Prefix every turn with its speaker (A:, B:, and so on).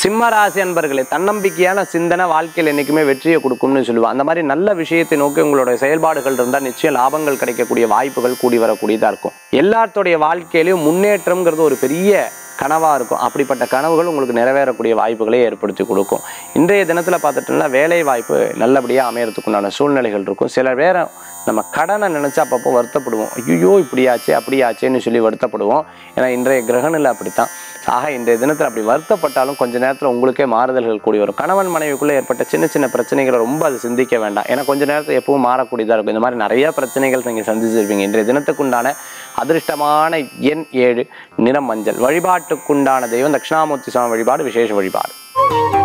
A: சிம்ம ராசி அன்பர்களே தன்னம்பிக்கையான சிந்தனை வாழ்க்கையில் என்றைக்குமே வெற்றியை கொடுக்கும்னு சொல்லுவாங்க அந்த மாதிரி நல்ல விஷயத்தை நோக்கி உங்களோட செயல்பாடுகள் இருந்தால் நிச்சயம் லாபங்கள் கிடைக்கக்கூடிய வாய்ப்புகள் கூடி வரக்கூடியதாக இருக்கும் எல்லாத்துடைய வாழ்க்கையிலையும் முன்னேற்றம்ங்கிறது ஒரு பெரிய கனவாக இருக்கும் அப்படிப்பட்ட கனவுகள் உங்களுக்கு நிறைவேறக்கூடிய வாய்ப்புகளை ஏற்படுத்தி கொடுக்கும் இன்றைய தினத்தில் பார்த்துட்டோம்னா வேலை வாய்ப்பு நல்லபடியாக அமையறதுக்குண்டான சூழ்நிலைகள் இருக்கும் சில பேரை நம்ம கடனை நினச்சா அப்பப்போ வருத்தப்படுவோம் ஐயோ இப்படியாச்சே அப்படியாச்சேன்னு சொல்லி வருத்தப்படுவோம் ஏன்னா இன்றைய கிரகணில் அப்படித்தான் ஆக இன்றைய தினத்தில் அப்படி வருத்தப்பட்டாலும் கொஞ்ச நேரத்தில் உங்களுக்கே மாறுதல்கள் கூடி வரும் கணவன் மனைவிக்குள்ளே ஏற்பட்ட சின்ன சின்ன பிரச்சனைகளை ரொம்ப அது சிந்திக்க வேண்டாம் ஏன்னா கொஞ்ச நேரத்தில் எப்பவும் மாறக்கூடியதாக இருக்கும் இந்த மாதிரி நிறைய பிரச்சனைகள் நீங்கள் சந்திச்சிருப்பீங்க இன்றைய தினத்துக்குண்டான அதிர்ஷ்டமான எண் ஏழு நிறம் மஞ்சள் வழிபாட்டுக்குண்டான தெய்வம் தட்சிணாமூர்த்தி சுவாமி வழிபாடு விசேஷ வழிபாடு